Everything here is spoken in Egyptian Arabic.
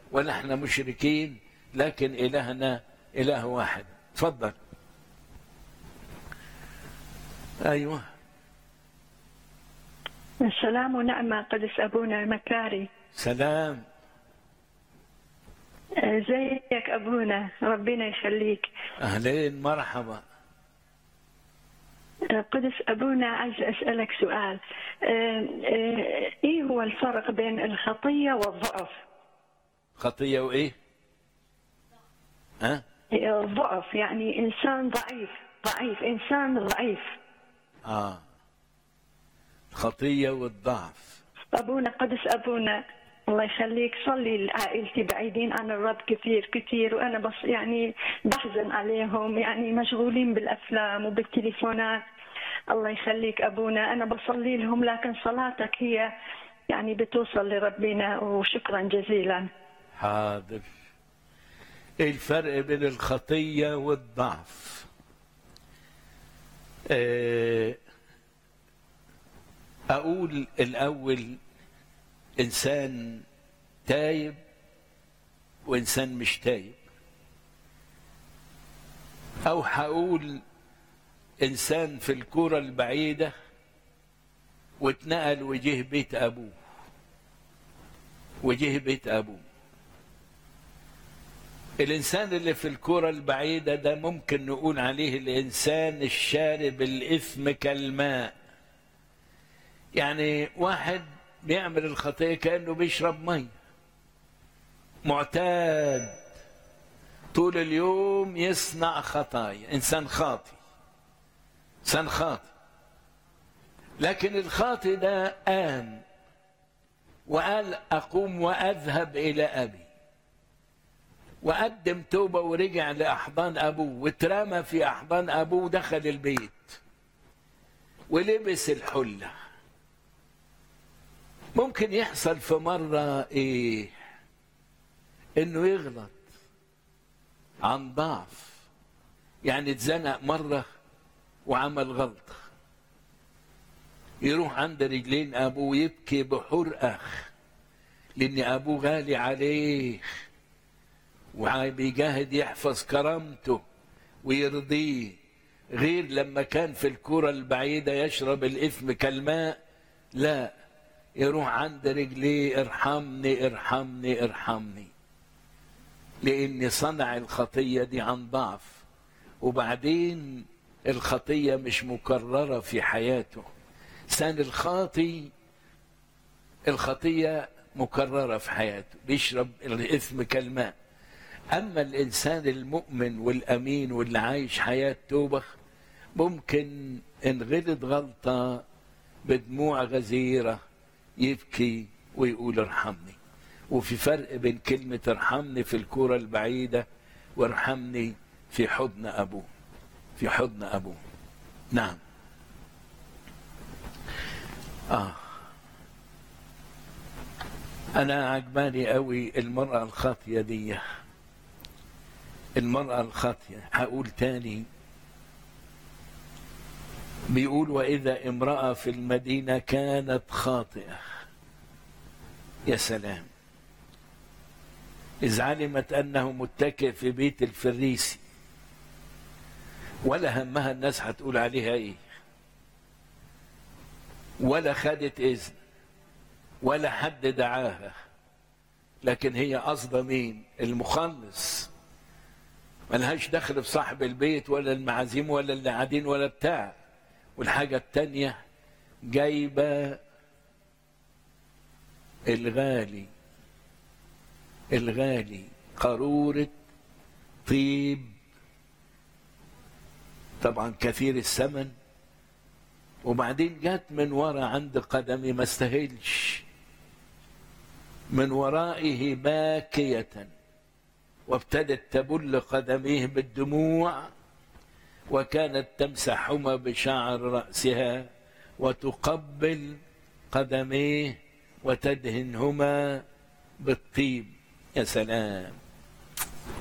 ونحن مشركين لكن إلهنا إله واحد تفضل أيوه السلام ونعمة قدس أبونا المكاري سلام زيك أبونا ربنا يخليك أهلين مرحبا قدس أبونا عايز أسألك سؤال إيه هو الفرق بين الخطية والضعف خطية وإيه ها الضعف يعني إنسان ضعيف ضعيف إنسان ضعيف آه الخطية والضعف أبونا قدس أبونا الله يخليك صلي لعائلتي بعيدين عن الرب كثير كثير وأنا بس يعني بحزن عليهم يعني مشغولين بالأفلام وبالتليفونات الله يخليك أبونا أنا بصلي لهم لكن صلاتك هي يعني بتوصل لربنا وشكرا جزيلا حاضر ايه الفرق بين الخطية والضعف آه، اقول الاول انسان تايب وانسان مش تايب او هقول انسان في الكرة البعيدة واتنقل وجه بيت ابوه وجه بيت ابوه الانسان اللي في الكرة البعيدة ده ممكن نقول عليه الانسان الشارب الاثم كالماء يعني واحد بيعمل الخطية كأنه بيشرب مي معتاد طول اليوم يصنع خطايا إنسان خاطي إنسان خاطي لكن الخاطي ده قام وقال أقوم وأذهب إلى أبي وقدم توبة ورجع لأحضان أبوه واترمى في أحضان أبوه ودخل البيت ولبس الحلة ممكن يحصل في مرة إيه إنه يغلط عن ضعف يعني اتزنق مرة وعمل غلطة يروح عند رجلين أبوه يبكي بحرقة لأن أبوه غالي عليه وبيجاهد يحفظ كرامته ويرضيه غير لما كان في الكرة البعيدة يشرب الإثم كالماء لا يروح عند رجليه ارحمني ارحمني ارحمني لأن صنع الخطية دي عن ضعف وبعدين الخطية مش مكررة في حياته سان الخاطي الخطية مكررة في حياته بيشرب الإثم كالماء أما الإنسان المؤمن والأمين واللي عايش حياة توبة ممكن إن غلط غلطة بدموع غزيرة يبكي ويقول ارحمني وفي فرق بين كلمة ارحمني في الكرة البعيدة وارحمني في حضن أبوه في حضن أبوه نعم آه أنا عجباني قوي المرأة الخاطية دي المرأة الخاطية هقول تاني بيقول وإذا امرأة في المدينة كانت خاطئة يا سلام إذ علمت أنه متكئ في بيت الفريسي ولا همها الناس هتقول عليها إيه ولا خدت إذن ولا حد دعاها لكن هي قصده مين المخلص ملهاش دخل في صاحب البيت ولا المعازيم ولا اللي قاعدين ولا بتاع والحاجة التانية جايبة الغالي الغالي قارورة طيب طبعا كثير الثمن وبعدين جت من ورا عند قدمي ما استاهلش من ورائه باكية وابتدت تبل قدميه بالدموع وكانت تمسحهما بشعر رأسها وتقبل قدميه وتدهنهما بالطيب يا سلام